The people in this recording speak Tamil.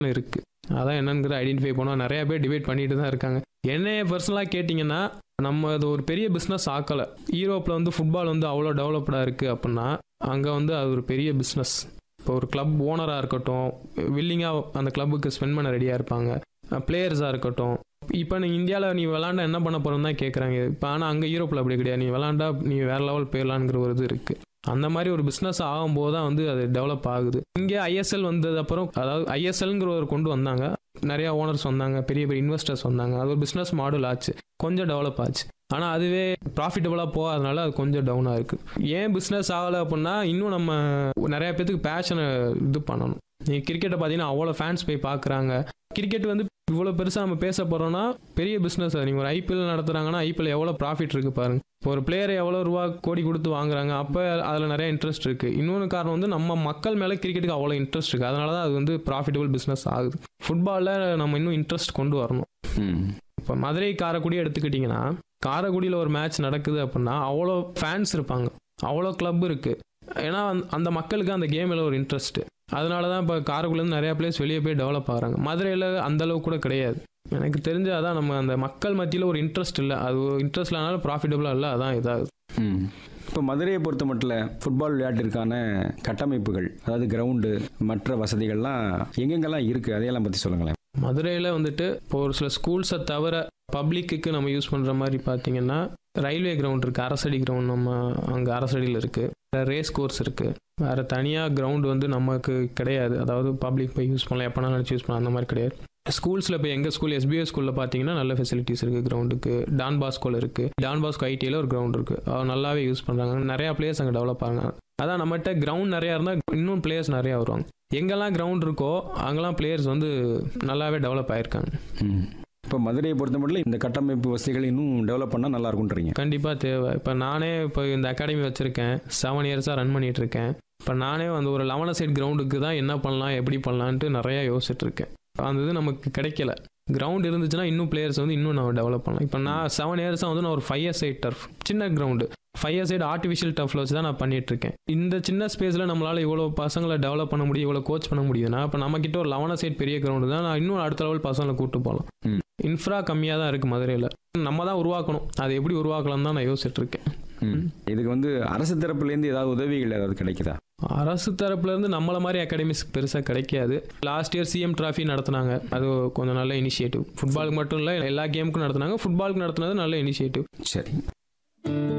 இருக்கு அதான் என்னங்கிற ஐடென்டிஃபை பண்ணோம் நிறைய பேர் டிபேட் பண்ணிட்டு தான் இருக்காங்க என்னைய பர்சனலாக கேட்டிங்கன்னா நம்ம அது ஒரு பெரிய பிஸ்னஸ் ஆக்கலை யூரோப்பில் வந்து ஃபுட்பால் வந்து அவ்வளோ டெவலப்டாக இருக்குது அப்படின்னா அங்கே வந்து அது ஒரு பெரிய பிஸ்னஸ் இப்போ ஒரு கிளப் ஓனராக இருக்கட்டும் வில்லிங்காக அந்த கிளப்புக்கு ஸ்பெண்ட் பண்ண ரெடியாக இருப்பாங்க பிளேயர்ஸாக இருக்கட்டும் இப்போ நீ இந்தியாவில் நீ விளாண்டா என்ன பண்ண போகிறோன்னு தான் கேட்குறாங்க இப்போ ஆனால் அங்கே யூரோப்பில் அப்படி கிடையாது நீ விளாண்டா நீ வேறு லெவல் போயிடலாங்கிற ஒரு இது இருக்குது அந்த மாதிரி ஒரு பிஸ்னஸ் ஆகும்போது தான் வந்து அது டெவலப் ஆகுது இங்கே ஐஎஸ்எல் வந்தது அப்புறம் அதாவது ஐஎஸ்எல்ங்கிற ஒரு கொண்டு வந்தாங்க நிறைய ஓனர்ஸ் வந்தாங்க பெரிய பெரிய இன்வெஸ்டர்ஸ் வந்தாங்க அது ஒரு பிஸ்னஸ் மாடல் ஆச்சு கொஞ்சம் டெவலப் ஆச்சு ஆனால் அதுவே ப்ராஃபிட்டபுளாக போகாதனால அது கொஞ்சம் டவுனாக இருக்குது ஏன் பிஸ்னஸ் ஆகலை அப்படின்னா இன்னும் நம்ம நிறைய பேத்துக்கு பேஷனை இது பண்ணணும் நீ கிரிக்கெட்டை பார்த்தீங்கன்னா அவ்வளோ ஃபேன்ஸ் போய் பார்க்குறாங்க கிரிக்கெட் வந்து இவ்வளோ பெருசாக நம்ம பேச போகிறோம்னா பெரிய பிஸ்னஸ் அது நீங்கள் ஒரு ஐபிஎல் நடத்துகிறாங்கன்னா ஐபிஎல் எவ்வளோ ப்ராஃபிட் இருக்குது பாருங்க இப்போ ஒரு பிளேயர் எவ்வளோ ரூபா கோடி கொடுத்து வாங்குறாங்க அப்போ அதில் நிறைய இன்ட்ரெஸ்ட் இருக்குது இன்னொன்று காரணம் வந்து நம்ம மக்கள் மேலே கிரிக்கெட்டுக்கு அவ்வளோ இன்ட்ரெஸ்ட் இருக்குது அதனால தான் அது வந்து ப்ராஃபிட்டபிள் பிஸ்னஸ் ஆகுது ஃபுட்பாலில் நம்ம இன்னும் இன்ட்ரெஸ்ட் கொண்டு வரணும் ம் இப்போ மதுரை காரைக்குடி எடுத்துக்கிட்டிங்கன்னா காரைக்குடியில் ஒரு மேட்ச் நடக்குது அப்படின்னா அவ்வளோ ஃபேன்ஸ் இருப்பாங்க அவ்வளோ கிளப் இருக்குது ஏன்னா அந்த- அந்த மக்களுக்கு அந்த கேமில் ஒரு இன்ட்ரெஸ்ட்டு அதனால தான் இப்போ காரைக்குடிலேருந்து நிறையா பிளேஸ் வெளியே போய் டெவலப் ஆகுறாங்க மதுரையில் அந்த அளவுக்கு கூட கிடையாது எனக்கு தெரிஞ்ச அதான் நம்ம அந்த மக்கள் மத்தியில் ஒரு இன்ட்ரெஸ்ட் இல்லை அது இன்ட்ரெஸ்ட் இல்லைனாலும் ப்ராஃபிட்டபுளாக இல்லை அதான் இதாகுது ம் இப்போ மதுரையை பொறுத்த மட்டும் ஃபுட்பால் விளையாட்டிற்கான கட்டமைப்புகள் அதாவது கிரவுண்டு மற்ற வசதிகள்லாம் எங்கெங்கெல்லாம் இருக்குது அதையெல்லாம் பற்றி சொல்லுங்களேன் மதுரையில் வந்துட்டு இப்போ ஒரு சில ஸ்கூல்ஸை தவிர பப்ளிக்குக்கு நம்ம யூஸ் பண்ணுற மாதிரி பார்த்தீங்கன்னா ரயில்வே கிரவுண்ட் இருக்குது அரசடி கிரவுண்ட் நம்ம அங்கே அரசடியில் இருக்குது ரேஸ் கோர்ஸ் இருக்குது வேறு தனியாக கிரவுண்ட் வந்து நமக்கு கிடையாது அதாவது பப்ளிக் போய் யூஸ் பண்ணலாம் எப்போனா நினச்சி யூஸ் பண்ணலாம் அந்த மாதிரி கிடையாது ஸ்கூல்ஸில் இப்போ எங்கள் ஸ்கூல் எஸ்பிஎஸ் ஸ்கூலில் பார்த்தீங்கன்னா நல்ல ஃபெசிலிட்டிஸ் இருக்குது கிரவுண்டுக்கு டான் பாஸ்கோவில் இருக்குது டான் பாஸ்கோ ஐடியில் ஒரு கிரவுண்ட் இருக்குது நல்லாவே யூஸ் பண்ணுறாங்க நிறையா பிளேயர்ஸ் அங்கே டெவலப் ஆகிறாங்க அதான் நம்மகிட்ட கிரவுண்ட் நிறையா இருந்தால் இன்னும் பிளேயர்ஸ் நிறையா வருவாங்க எங்கெல்லாம் கிரவுண்ட் இருக்கோ அங்கெல்லாம் பிளேயர்ஸ் வந்து நல்லாவே டெவலப் ஆயிருக்காங்க ம் இப்போ மதுரையை பொறுத்த மட்டும் இந்த கட்டமைப்பு வசதிகள் இன்னும் டெவலப் பண்ணால் நல்லா இருக்குன்றீங்க கண்டிப்பாக தேவை இப்போ நானே இப்போ இந்த அகாடமி வச்சுருக்கேன் செவன் இயர்ஸாக ரன் பண்ணிட்டு இருக்கேன் இப்போ நானே வந்து ஒரு லெவன சைட் கிரவுண்டுக்கு தான் என்ன பண்ணலாம் எப்படி பண்ணலான்ட்டு நிறையா யோசிச்சுட்டு இருக்கேன் அந்த இது நமக்கு கிடைக்கல கிரவுண்ட் இருந்துச்சுன்னா இன்னும் பிளேயர்ஸ் வந்து இன்னும் நம்ம டெவலப் பண்ணலாம் இப்போ நான் செவன் இயர்ஸாக வந்து நான் ஒரு ஃபைவ் இயர் சைட் டர்ஃப் சின்ன ground five a side artificial டஃப்ல வச்சு தான் நான் பண்ணிட்டு இருக்கேன் இந்த சின்ன ஸ்பேஸில் நம்மளால் இவ்வளோ பசங்களை டெவலப் பண்ண முடியும் இவ்வளோ கோச் பண்ண முடியுதுன்னா இப்போ நம்மக்கிட்ட ஒரு லெவன சைட் பெரிய கிரவுண்டு தான் நான் இன்னும் அடுத்த லெவல் பசங்களை கூப்பிட்டு போகலாம் ம். இன்ஃப்ரா கம்மியாக தான் இருக்குது மதுரையில் நம்ம தான் உருவாக்கணும் அதை எப்படி உருவாக்கலாம் தான் நான் யோசிச்சுட்டு இருக்கேன் ம் இதுக்கு வந்து அரசு தரப்புலேருந்து ஏதாவது உதவிகள் ஏதாவது கிடைக்குதா அரசு தரப்புல இருந்து நம்மள மாதிரி அகாடமிஸ் பெருசாக கிடைக்காது லாஸ்ட் இயர் சிஎம் டிராஃபி நடத்துனாங்க அது கொஞ்சம் நல்ல இனிஷியேட்டிவ் ஃபுட்பாலுக்கு மட்டும் இல்லை எல்லா கேமுக்கும் நடத்துனாங்க ஃபுட்பாலுக்கு நடத்துனது நல்ல இனிஷியேட்டிவ் சரி